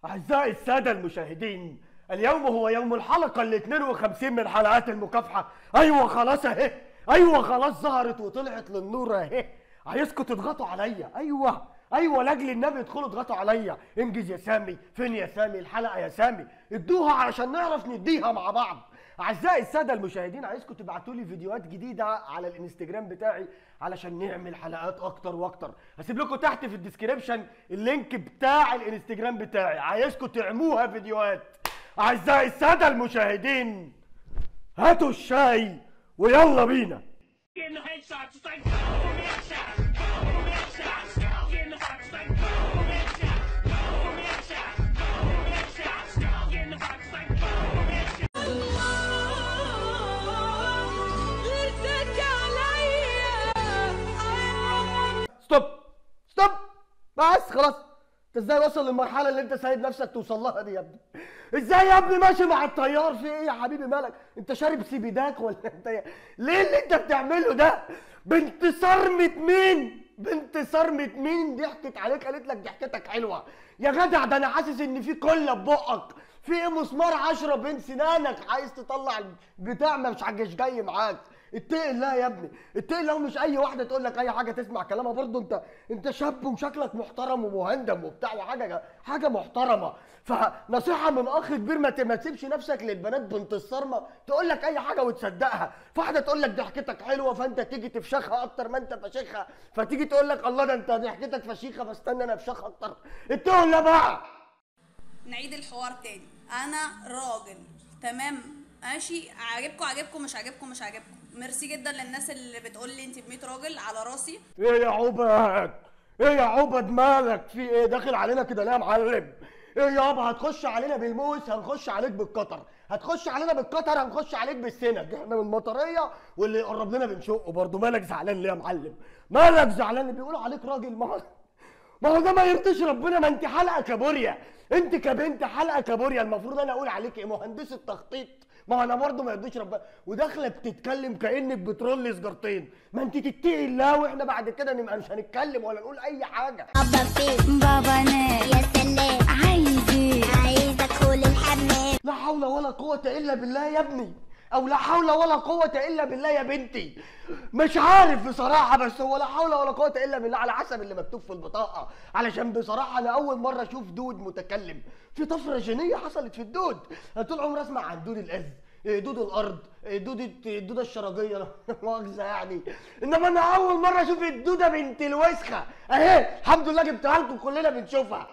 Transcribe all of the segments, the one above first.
أعزائي السادة المشاهدين اليوم هو يوم الحلقة ال 52 من حلقات المكافحة أيوة خلاص أهي أيوة خلاص ظهرت وطلعت للنور أهي عايزكم تضغطوا عليا أيوة أيوة لأجل النبي ادخلوا اضغطوا عليا انجز يا سامي فين يا سامي الحلقة يا سامي ادوها علشان نعرف نديها مع بعض أعزائي السادة المشاهدين عايزكم تبعتوا لي فيديوهات جديدة على الانستجرام بتاعي علشان نعمل حلقات أكتر وأكتر هسيب لكم تحت في الديسكريبشن اللينك بتاع الانستجرام بتاعي عايزكم تعموها فيديوهات أعزائي السادة المشاهدين هاتوا الشاي ويلا بينا Getting the headshots, it's like boom, headshot, boom, headshot. Getting the box, it's like boom, headshot, boom, headshot, boom, headshot. Getting the box, it's like boom, headshot. ستوب ستوب بس خلاص انت ازاي واصل للمرحله اللي انت سايب نفسك توصل لها دي يا ابني ازاي يا ابني ماشي مع التيار في ايه يا حبيبي مالك انت شارب سيبيداك ولا انت ليه اللي انت بتعمله ده بنت صرمة مين بنت صرمة مين ضحكت عليك قالت لك ضحكتك حلوه يا جدع ده انا حاسس ان في كله ببقك في ايه مسمار عشرة بين سنانك عايز تطلع بتاع ما مش مش جاي معاك اتقي الله يا ابني اتقي الله ومش اي واحده تقول لك اي حاجه تسمع كلامها برضه انت انت شاب وشكلك محترم ومهندم وبتاع وحاجه حاجه محترمه فنصيحه من اخ كبير ما ت- ما تسيبش نفسك للبنات بنت الصرمه تقول لك اي حاجه وتصدقها فواحده تقول لك ضحكتك حلوه فانت تيجي تفشخها اكتر ما انت فشخها فتيجي تقول لك الله ده انت ضحكتك فشيخه فاستنى انا افشخ اكتر اتقي الله بقى نعيد الحوار تاني انا راجل تمام ماشي عاجبكم عاجبكم مش عاجبكم مش عاجبكم ميرسي جدا للناس اللي بتقول لي انت ب 100 راجل على راسي ايه يا عبد ايه يا عبد مالك في ايه داخل علينا كده ليه يا معلم ايه يابا هتخش علينا بالموس هنخش عليك بالقطر هتخش علينا بالقطر هنخش عليك بالسنج احنا من المطريه واللي يقرب لنا بنشقه برضه مالك زعلان ليه يا معلم مالك زعلان بيقولوا عليك راجل ما هو ما هو ده ما يرضيش ربنا ما انت حلقه كابوريا انت كبنت حلقه كابوريا المفروض انا اقول عليك ايه مهندسه تخطيط ما هو انا برضه ما يرضيش ربنا وداخله بتتكلم كانك بترول سجارتين ما انت تتقي الله واحنا بعد كده نبقى مش هنتكلم ولا نقول اي حاجه بابا فين بابا نام يا سلام عايز ايه عايز ادخل الحمام لا حول ولا قوة إلا بالله يا ابني أو لا حول ولا قوة إلا بالله يا بنتي مش عارف بصراحة بس هو لا حول ولا قوة إلا بالله على حسب اللي مكتوب في البطاقة علشان بصراحة أنا أول مرة أشوف دود متكلم في طفرة جينية حصلت في الدود أنا طول عمري أسمع عن دود الأز إيه دود الأرض إيه دود الدودة الشرجية لا مؤاخذة يعني إنما أنا أول مرة أشوف الدودة بنت الوسخة أهي الحمد لله جبتها لكم كلنا بنشوفها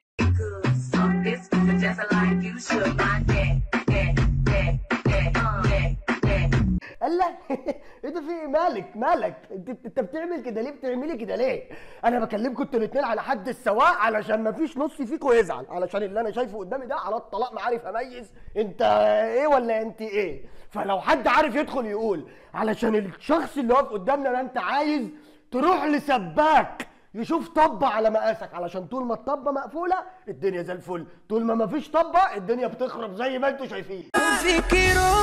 on this one just like you should my neck, neck, neck, neck, neck, neck. قال لا ايه ده في ايه مالك مالك انت انت بتعمل كده ليه بتعملي كده ليه انا بكلمكم انتوا الاثنين على حد السواء علشان ما فيش نص فيكم يزعل علشان اللي انا شايفه قدامي ده على الطلاق ما عارف اميز انت ايه ولا انت ايه فلو حد عارف يدخل يقول علشان الشخص اللي واقف قدامنا ده انت عايز تروح لسباك يشوف طبة على مقاسك علشان طول ما الطبة مقفولة الدنيا زي الفل طول ما مفيش طبة الدنيا بتخرب زي ما انتوا شايفين فيك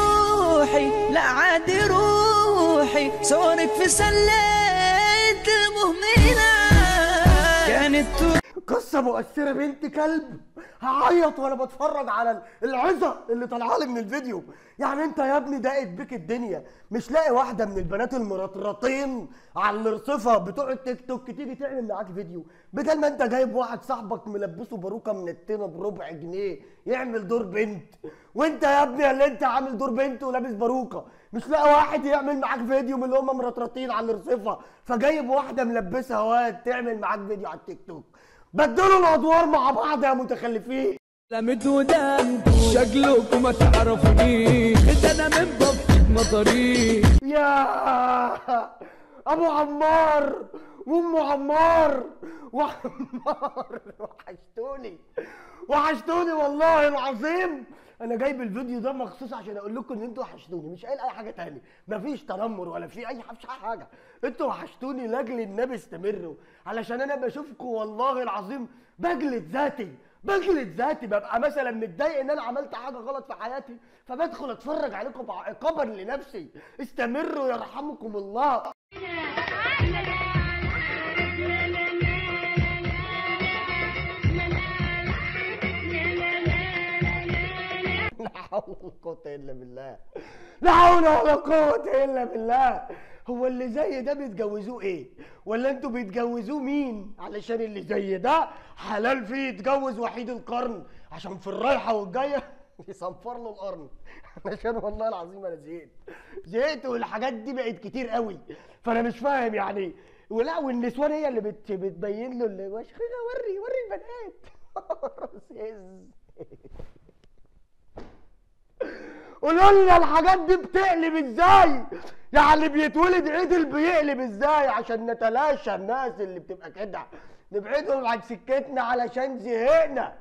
روحي لا عاد روحي صورك في سلة المهملة كانت قصة مؤثرة بنت كلب هعيط وانا بتفرج على العظة اللي طالعه لي من الفيديو يعني انت يا ابني دقت بيك الدنيا مش لاقي واحدة من البنات المرطرطين على الرصيفة بتوع التيك توك تيجي تعمل معاك فيديو بدل ما انت جايب واحد صاحبك ملبسه باروكة من التينة بربع جنيه يعمل دور بنت وانت يا ابني اللي انت عامل دور بنت ولابس باروكة مش لاقي واحد يعمل معاك فيديو من اللي هم مرطرطين على الرصيفة فجايب واحدة ملبسها واد تعمل معاك فيديو على التيك توك بدلوا الادوار مع بعض يا متخلفين لمت ودان شكلكم ما تعرفوني خد انا من بطة مطري يا ابو عمار وام عمار وعمار وحشتوني وحشتوني والله العظيم انا جايب الفيديو ده مخصوص عشان اقول لكم ان انتوا وحشتوني مش قايل اي حاجه تاني مفيش تنمر ولا في اي مفيش اي حاجه انتوا وحشتوني لاجل النبي استمروا علشان انا بشوفكم والله العظيم بجلد ذاتي بجلد ذاتي ببقى مثلا متضايق ان انا عملت حاجه غلط في حياتي فبدخل اتفرج عليكم عقابا لنفسي استمروا يرحمكم الله لا لا لا لا لا لا لا لا لا حول ولا قوة إلا بالله لا حول ولا قوة إلا بالله هو اللي زي ده بيتجوزوه إيه؟ ولا أنتوا بيتجوزوه مين؟ علشان اللي زي ده حلال فيه يتجوز وحيد القرن عشان في الرايحة والجاية يصنفر له القرن علشان والله العظيم أنا زهقت زهقت والحاجات دي بقت كتير قوي فأنا مش فاهم يعني ولا والنسوان هي اللي بت بتبين له اللي وش وري وري البنات رصيص قولوا لنا الحاجات دي بتقلب ازاي يعني بيتولد عدل بيقلب ازاي عشان نتلاشى الناس اللي بتبقى كده نبعدهم عن سكتنا علشان زهقنا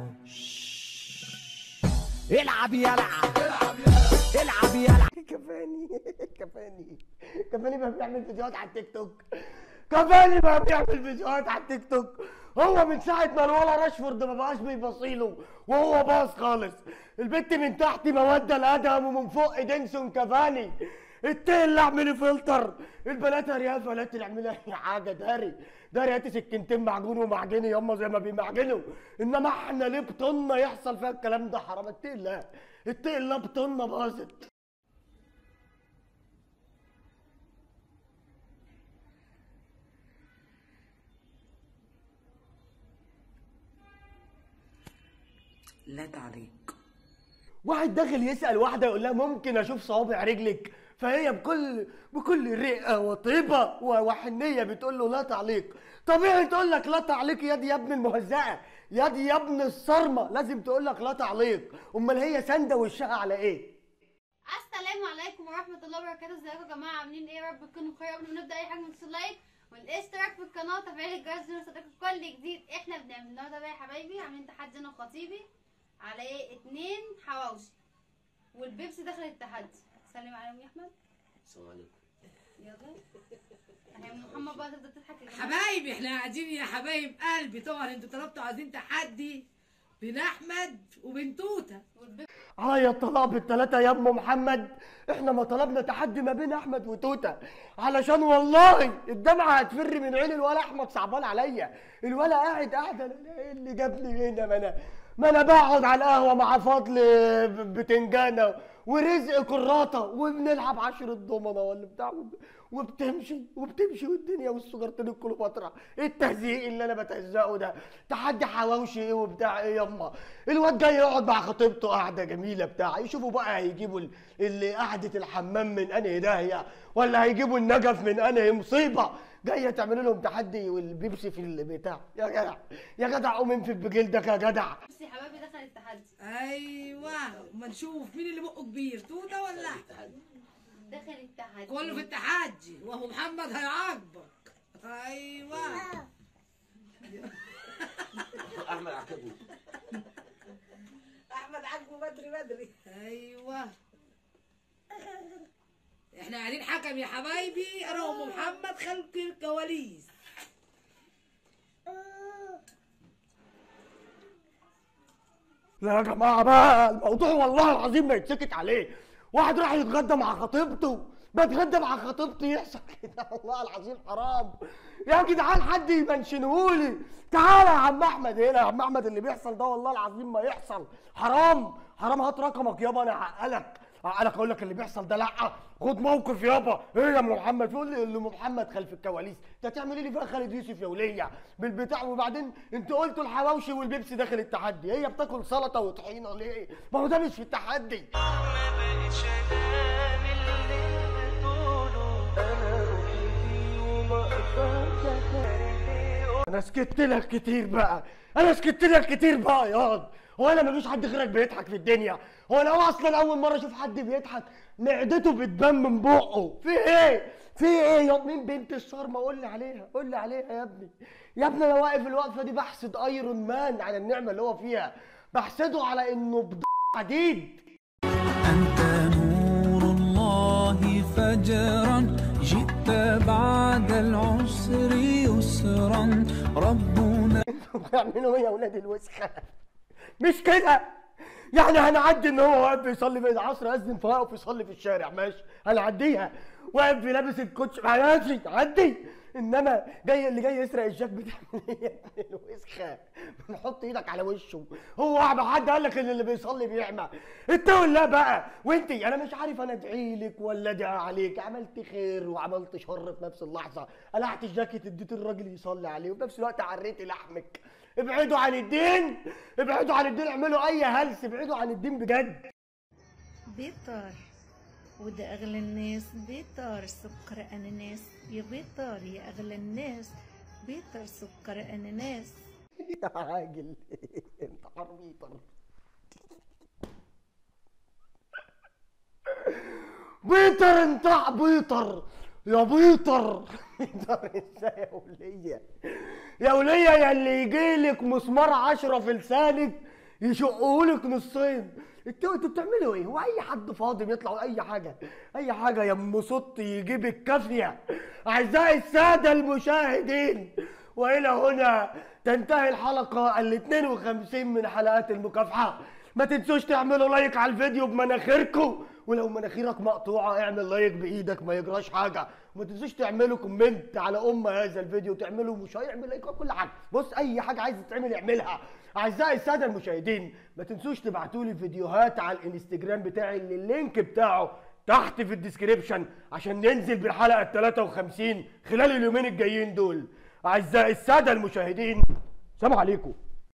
العب يلعب العب يلعب كفاني كفاني كفاني ما بيعمل فيديوهات على التيك توك كفاني ما بيعمل فيديوهات على التيك توك هو من ساعة ما الولا راشفورد ما بقاش بيبصيله وهو باص خالص البت من تحت مودة الأدهم ومن فوق دينسون كفاني التيل اعملي فلتر البنات هريافة لا تعملي اي حاجة داري داري هاتي سكينتين معجون ومعجني ياما زي ما بيمعجنوا انما احنا ليه بطننا يحصل فيها الكلام ده حرام التيل لا التيل لا بطننا باظت لا تعليق واحد داخل يسأل واحدة يقول لها ممكن أشوف صوابع رجلك فهي بكل بكل رقة وطيبة و- وحنية بتقول له لا تعليق طبيعي تقول لك لا تعليق يا دي يا ابن المهزأة يا دي يا ابن الصرمة لازم تقول لك لا تعليق أمال هي ساندة وشها على إيه؟ السلام عليكم ورحمة الله وبركاته ازيكم يا جماعة عاملين ايه يا رب تكونوا بخير قبل ما نبدأ أي حاجة نكسر لايك والاشتراك في القناة وتفعيل الجرس ليوصلكم كل جديد احنا بنعمل النهاردة بقى يا حبايبي عاملين تحدي انا وخطيبي على ايه اتنين حواوشي والبيبسي دخل التحدي سلم عليهم يا احمد السلام عليكم يلا اهي أم محمد بقى تبدأ تضحك يا جماعة. حبايبي احنا قاعدين يا حبايب قلبي طبعا انتوا طلبتوا عايزين تحدي بين احمد وبين توته والبيبسي عليا الطلاق بالتلاتة يا ام محمد احنا ما طلبنا تحدي ما بين احمد وتوته علشان والله الدمعة هتفر من عين الولا احمد صعبان عليا الولا قاعد قاعد انا ايه اللي جابني هنا ما انا ما انا بقعد على القهوة مع فضل ب- بتنجانة ورزق كراطة وبنلعب عشرة دومنة ولا بتاع وبتمشي وبتمشي والدنيا والسجارتين الكليوباترا ايه التهزيق اللي انا بتهزقه ده تحدي حواوشي ايه وبتاع ايه يما الواد جاي يقعد مع خطيبته قعده جميله بتاع يشوفوا بقى هيجيبوا ال- اللي قعده الحمام من انهي داهيه ولا هيجيبوا النجف من انهي مصيبه جايه تعمل لهم تحدي والبيبسي في البتاع يا جدع يا جدع قوم انفد بجلدك يا جدع يا حبايبي دخل التحدي ايوه اما نشوف مين اللي بقه كبير توته ولا احمد دخل التحدي كله في التحدي وهو محمد هيعاقبك ايوه احمد عاقبني احمد عاجبه بدري بدري ايوه احنا قاعدين حكم يا حبايبي انا وام محمد خلف الكواليس لا يا جماعة بقى الموضوع والله العظيم ما يتسكت عليه واحد راح يتغدى مع خطيبته بتغدى مع خطيبتي يحصل كده والله العظيم حرام يا جدعان حد يمنشنهولي تعالى يا عم احمد هنا يا عم احمد اللي بيحصل ده والله العظيم ما يحصل حرام حرام هات رقمك يابا انا هعقلك هعقلك اقول لك اللي بيحصل ده لا خد موقف يابا ايه يا ام محمد تقول لي اللي ام محمد خلف الكواليس انت هتعملي لي فيها خالد يوسف يا وليه بالبتاع وبعدين انت قلتوا الحواوشي والبيبسي داخل التحدي هي بتاكل سلطه وطحينه ليه ما هو ده مش في التحدي انا سكت لك كتير بقى انا سكت لك كتير بقى ياض هو انا مفيش حد غيرك بيضحك في الدنيا هو انا اصلا اول مره اشوف حد بيضحك معدته بتبان من بقه في ايه في ايه يا مين بنت الشرمه قول لي عليها قول لي عليها يا ابني يا ابني انا واقف الوقفه دي بحسد ايرون مان على النعمه اللي هو فيها بحسده على انه بض حديد أنت نور الله فجرا جئت بعد العسر يسرا ربنا بيعملوا ايه يا ولاد الوسخه مش كده يعني هنعدي ان هو واقف بيصلي في العصر اذن فواقف يصلي في الشارع ماشي هنعديها واقف لابس الكوتش ماشي عدي انما جاي اللي جاي يسرق الجاك بتعمل ايه يا ابن الوسخه بنحط ايدك على وشه هو واحد حد قال لك ان اللي بيصلي بيعمى انت ولا بقى وانت انا مش عارف انا ادعي لك ولا ادعي عليك عملت خير وعملت شر في نفس اللحظه قلعت الجاكيت اديت الراجل يصلي عليه وفي نفس الوقت عريت لحمك ابعدوا عن الدين ابعدوا عن الدين اعملوا اي هلس ابعدوا عن الدين بجد بيطر وده أغلى الناس بيطر سكر أناناس يا بيطر يا أغلى الناس بيطر سكر أناناس يا راجل انت حربيطر بيطر انت بيطر يا بيطر بيطر ازاي يا ولية يا ولية يا اللي يجيلك مسمار عشرة في لسانك يشقهولك نصين انتوا انتوا بتعملوا ايه؟ هو اي حد فاضي بيطلع اي حاجه اي حاجه يا ام صوت يجيب الكافيه اعزائي الساده المشاهدين والى هنا تنتهي الحلقه ال 52 من حلقات المكافحه ما تنسوش تعملوا لايك على الفيديو بمناخيركم ولو مناخيرك مقطوعه اعمل لايك بايدك ما يجراش حاجه وما تنسوش تعملوا كومنت على ام هذا الفيديو تعملوا مشاهير اعمل لايك كل حاجه بص اي حاجه عايزه تتعمل اعملها اعزائي الساده المشاهدين ما تنسوش تبعتوا لي فيديوهات على الانستجرام بتاعي اللي اللينك بتاعه تحت في الديسكريبشن عشان ننزل بالحلقه ال 53 خلال اليومين الجايين دول اعزائي الساده المشاهدين سلام عليكم